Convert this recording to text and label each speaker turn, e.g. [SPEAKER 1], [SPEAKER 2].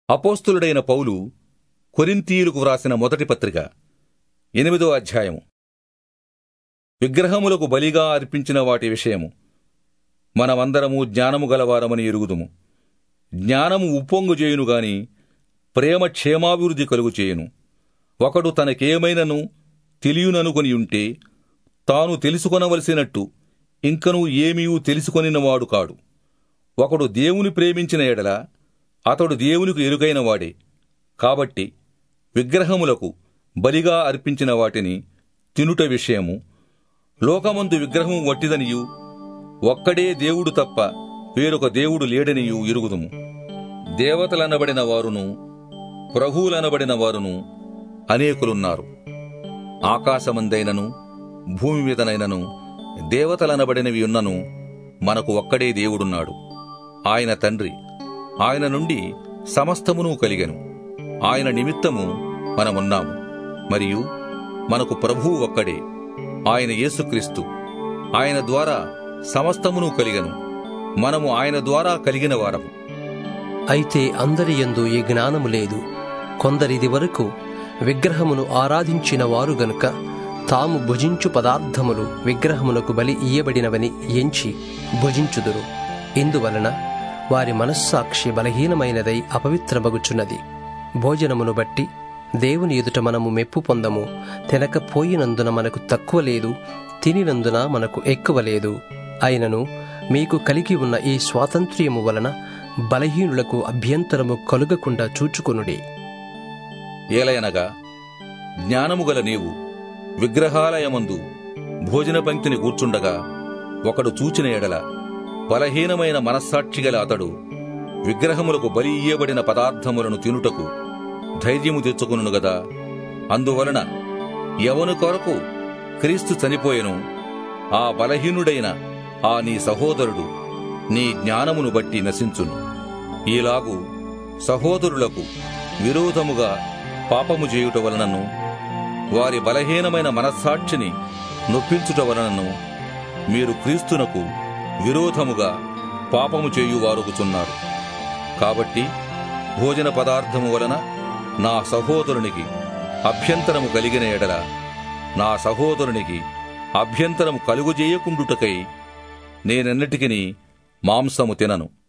[SPEAKER 1] అపోస్తులుడైన పౌలు కొరింథీయులకు వ్రాసిన మొదటి పత్రిక ఎనిమిదో అధ్యాయము విగ్రహములకు బలిగా అర్పించిన వాటి విషయము మనమందరము జ్ఞానము గలవారమని ఎరుగుదుము జ్ఞానము ఉప్పొంగు చేయును గాని ప్రేమ క్షేమాభివృద్ధి కలుగు చేయును ఒకడు తనకేమైనను తెలియననుకొని ఉంటే తాను తెలుసుకొనవలసినట్టు ఇంకనూ ఏమీయూ తెలుసుకొనినవాడు కాడు ఒకడు దేవుని ప్రేమించిన ఎడల అతడు దేవునికి ఎరుగైన వాడే కాబట్టి విగ్రహములకు బలిగా అర్పించిన వాటిని తినుట విషయము లోకమందు విగ్రహం వట్టిదనియు ఒక్కడే దేవుడు తప్ప వేరొక దేవుడు లేడనియు ఎరుగుదుము దేవతలనబడిన వారును ప్రభువులనబడిన వారును అనేకులున్నారు ఆకాశమందైనను భూమి మీదనైనను దేవతలనబడినవి ఉన్నను మనకు ఒక్కడే దేవుడున్నాడు ఆయన తండ్రి ఆయన నుండి సమస్తమును కలిగెను ఆయన నిమిత్తము మనమున్నాము మరియు మనకు ప్రభువు ఒక్కడే ఆయన యేసుక్రీస్తు ఆయన ద్వారా సమస్తమును కలిగెను మనము ఆయన ద్వారా కలిగిన వారము
[SPEAKER 2] అయితే అందరి యందు ఈ జ్ఞానము లేదు కొందరిది వరకు విగ్రహమును ఆరాధించిన వారు గనుక తాము భుజించు పదార్థములు విగ్రహమునకు బలి ఇయ్యబడినవని ఎంచి భుజించుదురు ఇందువలన వారి మనస్సాక్షి బలహీనమైనదై అపవిత్రమగుచున్నది భోజనమును బట్టి దేవుని ఎదుట మనము మెప్పు పొందము తినకపోయినందున మనకు తక్కువ లేదు తినినందున మనకు ఎక్కువ లేదు అయినను మీకు కలిగి ఉన్న ఈ స్వాతంత్ర్యము వలన బలహీనులకు అభ్యంతరము కలుగకుండా చూచుకొనుడి
[SPEAKER 1] ఏలయనగా జ్ఞానము గల నీవు విగ్రహాలయమందు భోజన పంక్తిని కూర్చుండగా ఒకడు చూచిన ఎడల బలహీనమైన మనస్సాక్షి గల అతడు విగ్రహములకు బలి ఇయ్యబడిన పదార్థములను తినుటకు ధైర్యము తెచ్చుకును గదా అందువలన ఎవని కొరకు క్రీస్తు చనిపోయెను ఆ బలహీనుడైన ఆ నీ సహోదరుడు నీ జ్ఞానమును బట్టి నశించును ఈలాగు సహోదరులకు విరోధముగా పాపము చేయుట వలనను వారి బలహీనమైన మనస్సాక్షిని నొప్పించుట వలనను మీరు క్రీస్తునకు విరోధముగా పాపము చేయువారుగుచున్నారు కాబట్టి భోజన పదార్థము వలన నా సహోదరునికి అభ్యంతరము కలిగిన ఎడల నా సహోదరునికి అభ్యంతరము కలుగుజేయకుండుటకై నేనెన్నటికిని మాంసము తినను